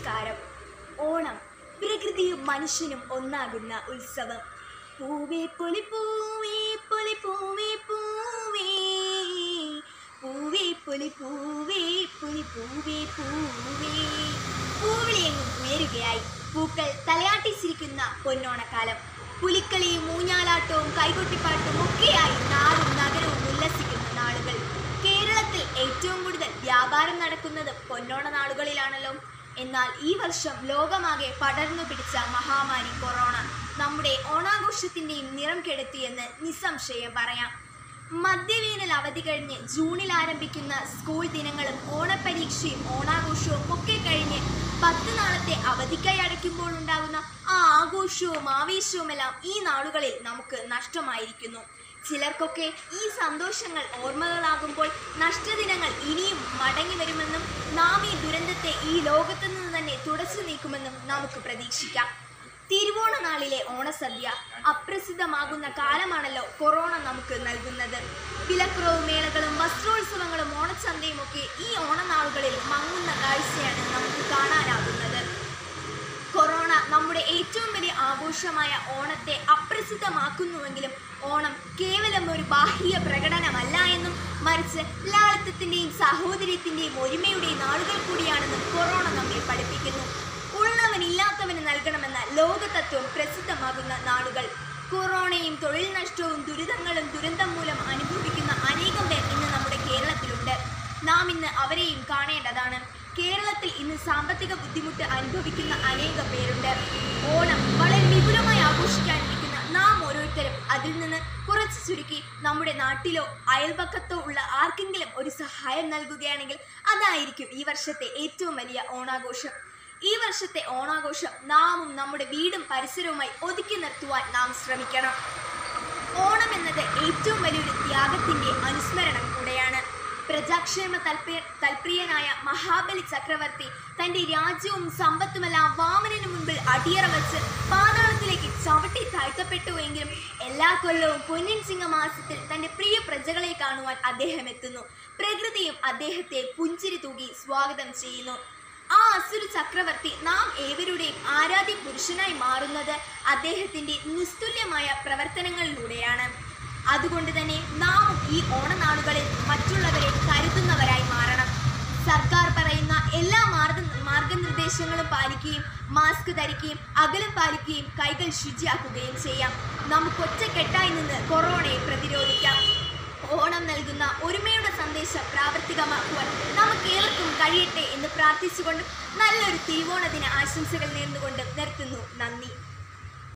നമസ്കാരം ഓണം പ്രകൃതിയും മനുഷ്യനും ഒന്നാകുന്ന ഉത്സവം പൂവേ പൊലി പൂവേ പൊലി പൂവേ പൂവേ പൂവേ പൊലി പൂവേ പൊലി പൂവേ പൂവേ പൂവിളിയെങ്ങും ഉയരുകയായി പൂക്കൾ തലയാട്ടി ചിരിക്കുന്ന പൊന്നോണക്കാലം പുലിക്കളിയും മൂഞ്ഞാലാട്ടവും കൈകൊട്ടിപ്പാട്ടും ഒക്കെയായി നാടും നഗരവും ഉല്ലസിക്കുന്ന നാളുകൾ കേരളത്തിൽ ഏറ്റവും കൂടുതൽ വ്യാപാരം നടക്കുന്നത് പൊന്നോണ നാളുകളിലാണല്ലോ എന്നാൽ ഈ വർഷം ലോകമാകെ പടർന്നു പിടിച്ച മഹാമാരി കൊറോണ നമ്മുടെ ഓണാഘോഷത്തിന്റെയും നിറം കെടുത്തിയെന്ന് നിസ്സംശയം പറയാം മധ്യവേനൽ അവധി കഴിഞ്ഞ് ജൂണിൽ ആരംഭിക്കുന്ന സ്കൂൾ ദിനങ്ങളും ഓണപരീക്ഷയും ഓണാഘോഷവും ഒക്കെ കഴിഞ്ഞ് പത്ത് നാളത്തെ അവധിക്കായി അടയ്ക്കുമ്പോൾ ഉണ്ടാകുന്ന ആ ആഘോഷവും ആവേശവുമെല്ലാം ഈ നാളുകളിൽ നമുക്ക് നഷ്ടമായിരിക്കുന്നു ചിലർക്കൊക്കെ ഈ സന്തോഷങ്ങൾ ഓർമ്മകളാകുമ്പോൾ നഷ്ടദിനങ്ങൾ ഇനിയും മടങ്ങി വരുമെന്നും നാം ഈ ദുരന്തത്തെ ഈ ലോകത്തു നിന്ന് തന്നെ തുടച്ചു നീക്കുമെന്നും നമുക്ക് പ്രതീക്ഷിക്കാം തിരുവോണ നാളിലെ ഓണസദ്യ അപ്രസിദ്ധമാകുന്ന കാലമാണല്ലോ കൊറോണ നമുക്ക് നൽകുന്നത് വിലക്കുറവ് മേളകളും വസ്ത്രോത്സവങ്ങളും ഓണച്ചന്തയും ഒക്കെ ഈ ഓണനാളുകളിൽ മങ്ങുന്ന കാഴ്ചയാണ് നമുക്ക് കാണാനാകുന്നത് കൊറോണ നമ്മുടെ ഏറ്റവും വലിയ ആഘോഷമായ ഓണത്തെ അപ്രസിദ്ധമാക്കുന്നുവെങ്കിലും ഓണം കേവലം ഒരു ബാഹ്യ പ്രകടനമല്ല എന്നും മറിച്ച് ലാളിത്യത്തിന്റെയും സാഹോദര്യത്തിന്റെയും ഒരുമയുടെയും നാളുകൾ കൂടിയാണെന്നും കൊറോണ നമ്മെ പഠിപ്പിക്കുന്നു ഉള്ളവൻ ഇല്ലാത്തവന് നൽകണമെന്ന ലോകതത്വം പ്രസിദ്ധമാകുന്ന നാളുകൾ കൊറോണയും തൊഴിൽ നഷ്ടവും ദുരിതങ്ങളും ദുരന്തം മൂലം അനുഭവിക്കുന്ന അനേകം പേർ ഇന്ന് നമ്മുടെ കേരളത്തിലുണ്ട് നാം ഇന്ന് അവരെയും കാണേണ്ടതാണ് കേരളത്തിൽ ഇന്ന് സാമ്പത്തിക ബുദ്ധിമുട്ട് അനുഭവിക്കുന്ന അനേകം പേരുണ്ട് ഓണം വളരെ വിപുലമായി ആഘോഷിക്കാനിരിക്കുന്ന നാം ഓരോരുത്തരും അതിൽ നിന്ന് കുറച്ച് ചുരുക്കി നമ്മുടെ നാട്ടിലോ അയൽപക്കത്തോ ഉള്ള ആർക്കെങ്കിലും ഒരു സഹായം നൽകുകയാണെങ്കിൽ അതായിരിക്കും ഈ വർഷത്തെ ഏറ്റവും വലിയ ഓണാഘോഷം ഈ വർഷത്തെ ഓണാഘോഷം നാമും നമ്മുടെ വീടും പരിസരവുമായി ഒതുക്കി നിർത്തുവാൻ നാം ശ്രമിക്കണം ഓണം എന്നത് ഏറ്റവും വലിയൊരു ത്യാഗത്തിന്റെ അനുസ്മരണം കൂടെയാണ് പ്രജാക്ഷേമ തൽപ്രിയ തൽപ്രിയനായ മഹാബലി ചക്രവർത്തി തന്റെ രാജ്യവും സമ്പത്തുമെല്ലാം വാമനന് മുൻപിൽ അടിയറ വച്ച് പാതാളത്തിലേക്ക് ചവിട്ടി താഴ്ത്തപ്പെട്ടു എങ്കിലും എല്ലാ കൊല്ലവും പൊന്നിൻ ചിങ്ങമാസത്തിൽ തന്റെ പ്രിയ പ്രജകളെ കാണുവാൻ അദ്ദേഹം എത്തുന്നു പ്രകൃതിയും അദ്ദേഹത്തെ പുഞ്ചിരി തൂകി സ്വാഗതം ചെയ്യുന്നു ആ അസുര ചക്രവർത്തി നാം ഏവരുടെയും ആരാധ്യ പുരുഷനായി മാറുന്നത് അദ്ദേഹത്തിന്റെ നിസ്തുല്യമായ പ്രവർത്തനങ്ങളിലൂടെയാണ് അതുകൊണ്ട് തന്നെ നാം ഈ ഓണനാളുകളിൽ മറ്റുള്ളവരെ കരുതുന്നവരായി മാറണം സർക്കാർ പറയുന്ന എല്ലാ മാർഗ മാർഗനിർദ്ദേശങ്ങളും പാലിക്കുകയും മാസ്ക് ധരിക്കുകയും അകലം പാലിക്കുകയും കൈകൾ ശുചിയാക്കുകയും ചെയ്യാം നമുക്ക് ഒറ്റക്കെട്ടായി നിന്ന് കൊറോണയെ പ്രതിരോധിക്കാം ഓണം നൽകുന്ന ഒരുമയുടെ സന്ദേശം പ്രാവർത്തികമാക്കുവാൻ നമുക്ക് ഏവർക്കും കഴിയട്ടെ എന്ന് പ്രാർത്ഥിച്ചുകൊണ്ട് നല്ലൊരു തിരുവോണ ദിന ആശംസകൾ നേർന്നുകൊണ്ട് നിർത്തുന്നു നന്ദി